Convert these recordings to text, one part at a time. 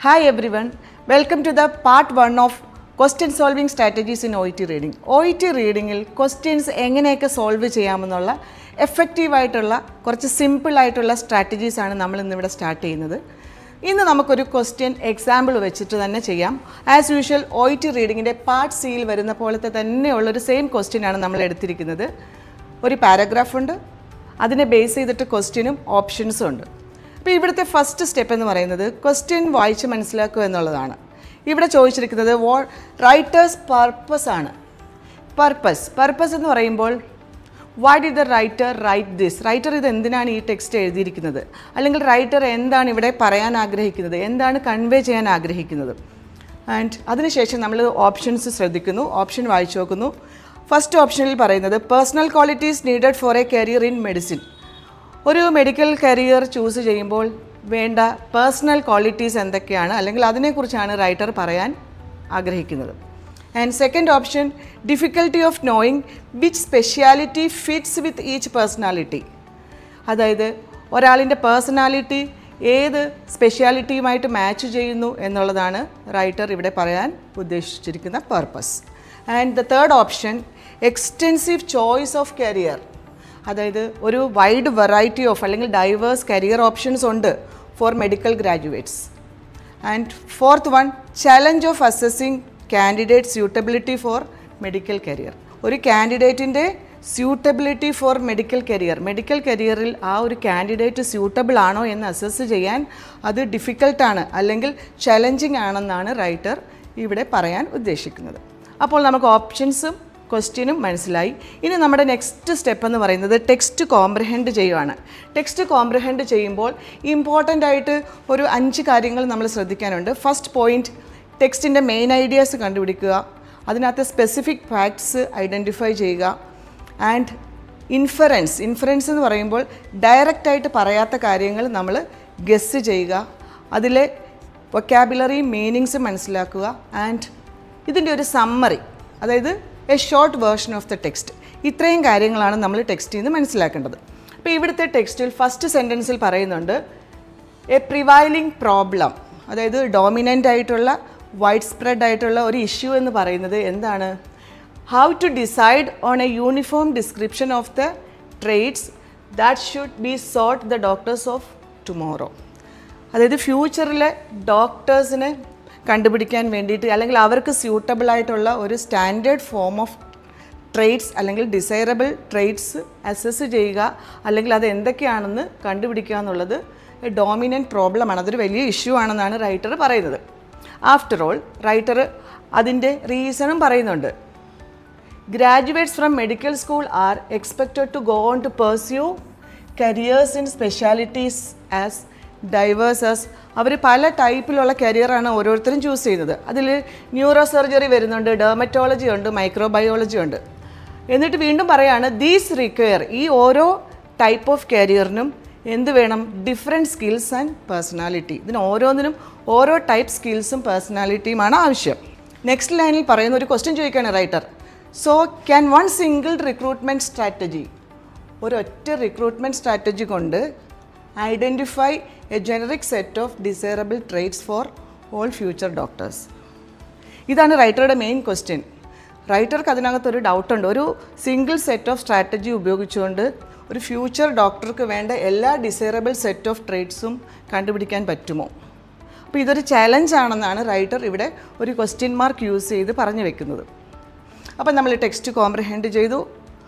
Hi everyone, welcome to the part 1 of question solving strategies in OET reading. OET റീഡിങ്ങിൽ questions എങ്ങനെയൊക്കെ solve ചെയ്യാമെന്നുള്ള effective ആയിട്ടുള്ള കുറച്ച് simple ആയിട്ടുള്ള സ്ട്രാറ്റജീസ് ആണ് നമ്മൾ ഇന്നിവിടെ സ്റ്റാർട്ട് ചെയ്യുന്നത് ഇന്ന് നമുക്കൊരു ക്വസ്റ്റ്യൻ എക്സാമ്പിൾ വെച്ചിട്ട് തന്നെ ചെയ്യാം as usual O E T റീഡിങ്ങിൻ്റെ പാർട്ട് സിയിൽ വരുന്ന പോലത്തെ തന്നെയുള്ളൊരു സെയിം ക്വസ്റ്റ്യൻ ആണ് നമ്മൾ എടുത്തിരിക്കുന്നത് ഒരു പാരഗ്രാഫ് ഉണ്ട് അതിനെ ബേസ് ചെയ്തിട്ട് ക്വസ്റ്റ്യനും ഓപ്ഷൻസും ഉണ്ട് അപ്പോൾ ഇവിടുത്തെ ഫസ്റ്റ് സ്റ്റെപ്പ് എന്ന് പറയുന്നത് ക്വസ്റ്റ്യൻ വായിച്ച് മനസ്സിലാക്കുക എന്നുള്ളതാണ് ഇവിടെ ചോദിച്ചിരിക്കുന്നത് വോ റൈറ്റേഴ്സ് പർപ്പസ് ആണ് പർപ്പസ് പർപ്പസ് എന്ന് പറയുമ്പോൾ why did the writer write this writer ഇത് എന്തിനാണ് ഈ ടെക്സ്റ്റ് എഴുതിയിരിക്കുന്നത് അല്ലെങ്കിൽ റൈറ്റർ എന്താണ് ഇവിടെ പറയാൻ ആഗ്രഹിക്കുന്നത് എന്താണ് കൺവേ ചെയ്യാൻ ആഗ്രഹിക്കുന്നത് ആൻഡ് അതിനുശേഷം നമ്മൾ ഓപ്ഷൻസ് ശ്രദ്ധിക്കുന്നു ഓപ്ഷൻ വായിച്ചു നോക്കുന്നു ഫസ്റ്റ് ഓപ്ഷനിൽ പറയുന്നത് personal qualities needed for a career in medicine ഒരു മെഡിക്കൽ കരിയർ ചൂസ് ചെയ്യുമ്പോൾ വേണ്ട പേഴ്സണൽ ക്വാളിറ്റീസ് എന്തൊക്കെയാണ് അല്ലെങ്കിൽ അതിനെക്കുറിച്ചാണ് റൈറ്റർ പറയാൻ ആഗ്രഹിക്കുന്നത് and second option difficulty of knowing which speciality fits with each personality അതായത് ഒരാളിൻ്റെ പേഴ്സണാലിറ്റി ഏത് സ്പെഷ്യാലിറ്റിയുമായിട്ട് മാച്ച് ചെയ്യുന്നു എന്നുള്ളതാണ് റൈറ്റർ ഇവിടെ പറയാൻ ഉദ്ദേശിച്ചിരിക്കുന്ന purpose and the third option extensive choice of career അതായത് ഒരു വൈഡ് വെറൈറ്റി ഓഫ് അല്ലെങ്കിൽ ഡൈവേഴ്സ് കരിയർ ഓപ്ഷൻസ് ഉണ്ട് for medical graduates and fourth one challenge of assessing candidate suitability for medical career ഒരു കാൻഡിഡേറ്റിൻ്റെ suitability for medical career medical കരിയറിൽ ആ ഒരു candidate suitable ആണോ എന്ന് അസസ് ചെയ്യാൻ അത് ഡിഫിക്കൽട്ടാണ് അല്ലെങ്കിൽ ചലഞ്ചിങ് ആണെന്നാണ് റൈറ്റർ ഇവിടെ പറയാൻ ഉദ്ദേശിക്കുന്നത് അപ്പോൾ നമുക്ക് ഓപ്ഷൻസും ക്വസ്റ്റ്യനും മനസ്സിലായി ഇനി നമ്മുടെ നെക്സ്റ്റ് സ്റ്റെപ്പ് എന്ന് പറയുന്നത് ടെക്സ്റ്റ് കോംപ്രഹെൻഡ് ചെയ്യുവാണ് ടെക്സ്റ്റ് കോംപ്രഹെൻഡ് ചെയ്യുമ്പോൾ ഇമ്പോർട്ടൻ്റ് ആയിട്ട് ഒരു അഞ്ച് കാര്യങ്ങൾ നമ്മൾ ശ്രദ്ധിക്കാനുണ്ട് ഫസ്റ്റ് പോയിന്റ് ടെക്സ്റ്റിൻ്റെ മെയിൻ ഐഡിയാസ് കണ്ടുപിടിക്കുക അതിനകത്ത് സ്പെസിഫിക് ഫാക്ട്സ് ഐഡൻറ്റിഫൈ ചെയ്യുക ആൻഡ് ഇൻഫറൻസ് ഇൻഫറൻസ് എന്ന് പറയുമ്പോൾ ഡയറക്റ്റായിട്ട് പറയാത്ത കാര്യങ്ങൾ നമ്മൾ ഗസ് ചെയ്യുക അതിലെ വൊക്കാബുലറി മീനിങ്സ് മനസ്സിലാക്കുക ആൻഡ് ഇതിൻ്റെ ഒരു സമ്മറി അതായത് a short version of the text ഇത്രയും കാര്യങ്ങളാണ് നമ്മൾ ടെക്സ്റ്റിൽ നിന്ന് മനസ്സിലാക്കേണ്ടത് അപ്പോൾ ഇവിടുത്തെ ടെക്സ്റ്റിൽ ഫസ്റ്റ് സെൻറ്റൻസിൽ പറയുന്നുണ്ട് എ പ്രിവൈലിംഗ് പ്രോബ്ലം അതായത് ഡോമിനൻ്റ് ആയിട്ടുള്ള വൈഡ് സ്പ്രെഡ് ആയിട്ടുള്ള ഒരു ഇഷ്യൂ എന്ന് പറയുന്നത് എന്താണ് how to decide on a uniform description of the trades that should be sought the doctors of tomorrow അതായത് ഫ്യൂച്ചറിലെ ഡോക്ടേഴ്സിനെ കണ്ടുപിടിക്കാൻ വേണ്ടിയിട്ട് അല്ലെങ്കിൽ അവർക്ക് സ്യൂട്ടബിൾ ആയിട്ടുള്ള ഒരു സ്റ്റാൻഡേർഡ് ഫോം ഓഫ് ട്രേഡ്സ് അല്ലെങ്കിൽ ഡിസൈറബിൾ ട്രേഡ്സ് അസസ് ചെയ്യുക അല്ലെങ്കിൽ അത് എന്തൊക്കെയാണെന്ന് കണ്ടുപിടിക്കുക എന്നുള്ളത് ഡോമിനൻറ്റ് പ്രോബ്ലമാണ് അതൊരു വലിയ ഇഷ്യൂ ആണെന്നാണ് റൈറ്റർ പറയുന്നത് ആഫ്റ്റർ ഓൾ റൈറ്റർ അതിൻ്റെ റീസണും പറയുന്നുണ്ട് graduates from medical school are expected to go on to pursue careers in specialities as diverse as അവർ പല ടൈപ്പിലുള്ള കരിയറാണ് ഓരോരുത്തരും ചൂസ് ചെയ്യുന്നത് അതിൽ ന്യൂറോ സർജറി വരുന്നുണ്ട് ഡെർമറ്റോളജി ഉണ്ട് മൈക്രോബയോളജി ഉണ്ട് എന്നിട്ട് വീണ്ടും പറയാണ് ദീസ് റിക്വയർ ഈ ഓരോ ടൈപ്പ് ഓഫ് കരിയറിനും എന്ത് വേണം ഡിഫറെൻറ്റ് സ്കിൽസ് ആൻഡ് പേഴ്സണാലിറ്റി ഇതിന് ഓരോന്നിനും ഓരോ ടൈപ്പ് സ്കിൽസും പേഴ്സണാലിറ്റിയുമാണ് ആവശ്യം നെക്സ്റ്റ് ലൈനിൽ പറയുന്ന ഒരു ക്വസ്റ്റ്യൻ ചോദിക്കുകയാണ് writer so can one single recruitment strategy ഒരൊറ്റ റിക്രൂട്ട്മെൻറ്റ് സ്ട്രാറ്റജി കൊണ്ട് identify a generic set of desirable traits for all future doctors ഇതാണ് റൈറ്ററുടെ മെയിൻ ക്വസ്റ്റ്യൻ റൈറ്റർക്ക് അതിനകത്തൊരു ഡൗട്ടുണ്ട് ഒരു സിംഗിൾ സെറ്റ് ഓഫ് സ്ട്രാറ്റജി ഉപയോഗിച്ചുകൊണ്ട് ഒരു ഫ്യൂച്ചർ ഡോക്ടർക്ക് വേണ്ട എല്ലാ ഡിസൈറബിൾ സെറ്റ് ഓഫ് ട്രേറ്റ്സും കണ്ടുപിടിക്കാൻ പറ്റുമോ അപ്പോൾ ഇതൊരു ചലഞ്ചാണെന്നാണ് റൈറ്റർ ഇവിടെ ഒരു ക്വസ്റ്റ്യൻ മാർക്ക് യൂസ് ചെയ്ത് പറഞ്ഞു വെക്കുന്നത് അപ്പോൾ നമ്മൾ ടെക്സ്റ്റ് കോംപ്രഹെൻഡ് ചെയ്തു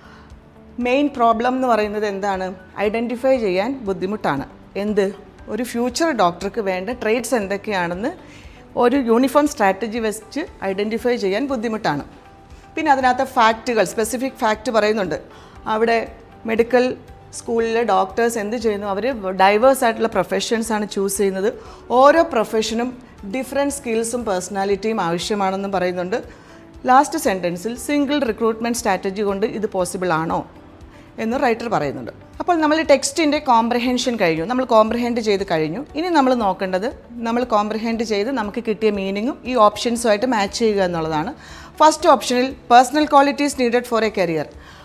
മെയിൻ പ്രോബ്ലം എന്ന് പറയുന്നത് എന്താണ് ഐഡൻറ്റിഫൈ ചെയ്യാൻ ബുദ്ധിമുട്ടാണ് എന്ത് ഒരു ഫ്യൂച്ചർ ഡോക്ടർക്ക് വേണ്ട ട്രേഡ്സ് എന്തൊക്കെയാണെന്ന് ഒരു യൂണിഫോം സ്ട്രാറ്റജി വെച്ച് ഐഡൻറ്റിഫൈ ചെയ്യാൻ ബുദ്ധിമുട്ടാണ് പിന്നെ അതിനകത്ത് ഫാക്റ്റുകൾ സ്പെസിഫിക് ഫാക്റ്റ് പറയുന്നുണ്ട് അവിടെ മെഡിക്കൽ സ്കൂളിലെ ഡോക്ടേഴ്സ് എന്ത് ചെയ്യുന്നു അവർ ഡൈവേഴ്സ് ആയിട്ടുള്ള പ്രൊഫഷൻസ് ആണ് ചൂസ് ചെയ്യുന്നത് ഓരോ പ്രൊഫഷനും ഡിഫറെൻറ്റ് സ്കിൽസും പേഴ്സണാലിറ്റിയും ആവശ്യമാണെന്നും പറയുന്നുണ്ട് ലാസ്റ്റ് സെൻറ്റൻസിൽ സിംഗിൾ റിക്രൂട്ട്മെൻറ്റ് സ്ട്രാറ്റജി കൊണ്ട് ഇത് പോസിബിൾ ആണോ എന്ന് റൈറ്റർ പറയുന്നുണ്ട് അപ്പോൾ നമ്മൾ ടെക്സ്റ്റിൻ്റെ കോംപ്രഹെൻഷൻ കഴിഞ്ഞു നമ്മൾ കോംപ്രഹെൻഡ് ചെയ്ത് കഴിഞ്ഞു ഇനി നമ്മൾ നോക്കേണ്ടത് നമ്മൾ കോംപ്രഹെൻഡ് ചെയ്ത് നമുക്ക് കിട്ടിയ മീനിങ്ങും ഈ ഓപ്ഷൻസുമായിട്ട് മാച്ച് ചെയ്യുക എന്നുള്ളതാണ് ഫസ്റ്റ് ഓപ്ഷനിൽ personal qualities needed for a career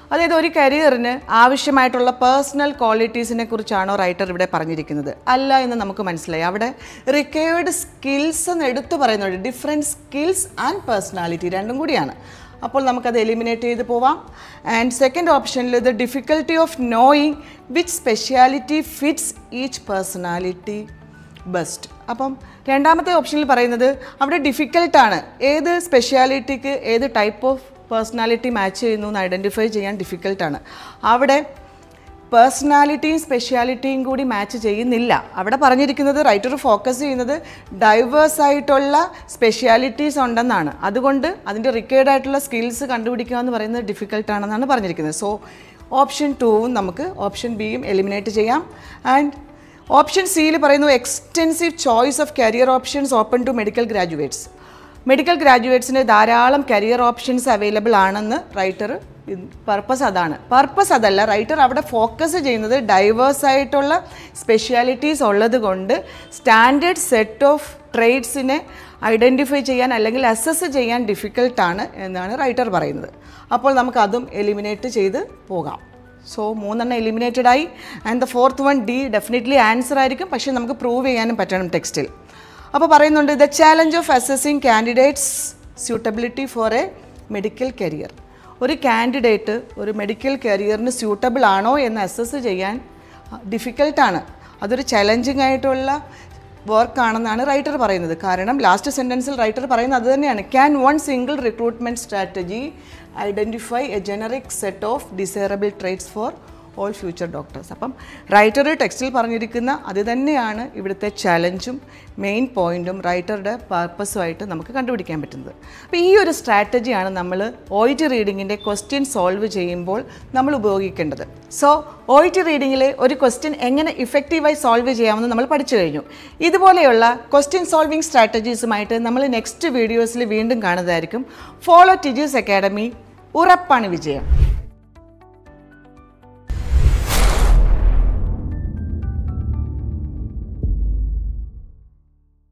അതായത് ഒരു കരിയറിന് ആവശ്യമായിട്ടുള്ള പേഴ്സണൽ ക്വാളിറ്റീസിനെ കുറിച്ചാണോ റൈറ്റർ ഇവിടെ പറഞ്ഞിരിക്കുന്നത് അല്ല എന്ന് നമുക്ക് മനസ്സിലായി അവിടെ റിക്വയർഡ് സ്കിൽസ് എന്ന് എടുത്തു പറയുന്നുണ്ട് ഡിഫറെൻറ്റ് സ്കിൽസ് ആൻഡ് പേഴ്സണാലിറ്റി രണ്ടും കൂടിയാണ് അപ്പോൾ നമുക്കത് എലിമിനേറ്റ് ചെയ്ത് പോവാം ആൻഡ് സെക്കൻഡ് ഓപ്ഷനിൽ the difficulty of knowing which speciality fits each personality best അപ്പം രണ്ടാമത്തെ ഓപ്ഷനിൽ പറയുന്നത് അവിടെ ഡിഫിക്കൽട്ടാണ് ഏത് സ്പെഷ്യാലിറ്റിക്ക് ഏത് ടൈപ്പ് ഓഫ് പേഴ്സണാലിറ്റി മാച്ച് ചെയ്യുന്നു എന്ന് ഐഡൻറ്റിഫൈ ചെയ്യാൻ ഡിഫിക്കൽട്ടാണ് അവിടെ പേഴ്സണാലിറ്റിയും സ്പെഷ്യാലിറ്റിയും കൂടി മാച്ച് ചെയ്യുന്നില്ല അവിടെ പറഞ്ഞിരിക്കുന്നത് റൈറ്റർ ഫോക്കസ് ചെയ്യുന്നത് ഡൈവേഴ്സ് ആയിട്ടുള്ള സ്പെഷ്യാലിറ്റീസ് ഉണ്ടെന്നാണ് അതുകൊണ്ട് അതിൻ്റെ റിക്വയർഡ് ആയിട്ടുള്ള സ്കിൽസ് കണ്ടുപിടിക്കുക എന്ന് പറയുന്നത് ഡിഫിക്കൽട്ടാണെന്നാണ് പറഞ്ഞിരിക്കുന്നത് സോ ഓപ്ഷൻ ടൂവും നമുക്ക് ഓപ്ഷൻ ബിയും എലിമിനേറ്റ് ചെയ്യാം ആൻഡ് ഓപ്ഷൻ സിയിൽ പറയുന്നു extensive choice of career options open to medical graduates medical ഗ്രാജുവേറ്റ്സിന് ധാരാളം കരിയർ ഓപ്ഷൻസ് അവൈലബിൾ ആണെന്ന് റൈറ്റർ പർപ്പസ് അതാണ് പർപ്പസ് അതല്ല റൈറ്റർ അവിടെ ഫോക്കസ് ചെയ്യുന്നത് ഡൈവേഴ്സ് ആയിട്ടുള്ള സ്പെഷ്യാലിറ്റീസ് ഉള്ളത് കൊണ്ട് സ്റ്റാൻഡേർഡ് സെറ്റ് ഓഫ് ട്രേഡ്സിനെ ഐഡൻറ്റിഫൈ ചെയ്യാൻ അല്ലെങ്കിൽ അസസ് ചെയ്യാൻ ഡിഫിക്കൽട്ടാണ് എന്നാണ് റൈറ്റർ പറയുന്നത് അപ്പോൾ നമുക്ക് അതും എലിമിനേറ്റ് ചെയ്ത് പോകാം സോ മൂന്നെണ്ണം എലിമിനേറ്റഡ് ആയി and the fourth one D definitely answer ആയിരിക്കും പക്ഷേ നമുക്ക് പ്രൂവ് ചെയ്യാനും പറ്റണം ടെക്സ്റ്റിൽ അപ്പോൾ പറയുന്നുണ്ട് the challenge of assessing candidates suitability for a medical career ഒരു കാൻഡിഡേറ്റ് ഒരു മെഡിക്കൽ കരിയറിന് സ്യൂട്ടബിൾ ആണോ എന്ന് അസസ് ചെയ്യാൻ ഡിഫിക്കൽട്ടാണ് അതൊരു ചലഞ്ചിങ് ആയിട്ടുള്ള വർക്കാണെന്നാണ് റൈറ്റർ പറയുന്നത് കാരണം ലാസ്റ്റ് സെൻറ്റൻസിൽ റൈറ്റർ പറയുന്നത് അത് തന്നെയാണ് can one single recruitment strategy identify a generic set of desirable traits for all future doctors അപ്പം റൈറ്റർ ടെക്സ്റ്റിൽ പറഞ്ഞിരിക്കുന്ന അത് തന്നെയാണ് ഇവിടുത്തെ ചലഞ്ചും മെയിൻ പോയിന്റും റൈറ്ററുടെ പർപ്പസുമായിട്ട് നമുക്ക് കണ്ടുപിടിക്കാൻ പറ്റുന്നത് അപ്പോൾ ഈ ഒരു സ്ട്രാറ്റജിയാണ് നമ്മൾ ഒ ടി റീഡിങ്ങിൻ്റെ ക്വസ്റ്റ്യൻ സോൾവ് ചെയ്യുമ്പോൾ നമ്മൾ ഉപയോഗിക്കേണ്ടത് സോ ഒ ടി റീഡിങ്ങിലെ ഒരു ക്വസ്റ്റ്യൻ എങ്ങനെ ഇഫക്റ്റീവായി സോൾവ് ചെയ്യാമെന്ന് നമ്മൾ പഠിച്ചു കഴിഞ്ഞു ഇതുപോലെയുള്ള ക്വസ്റ്റ്യൻ സോൾവിങ് സ്ട്രാറ്റജീസുമായിട്ട് നമ്മൾ നെക്സ്റ്റ് വീഡിയോസിൽ വീണ്ടും കാണുന്നതായിരിക്കും ഫോളോ ടിജീസ് അക്കാഡമി ഉറപ്പാണ് വിജയം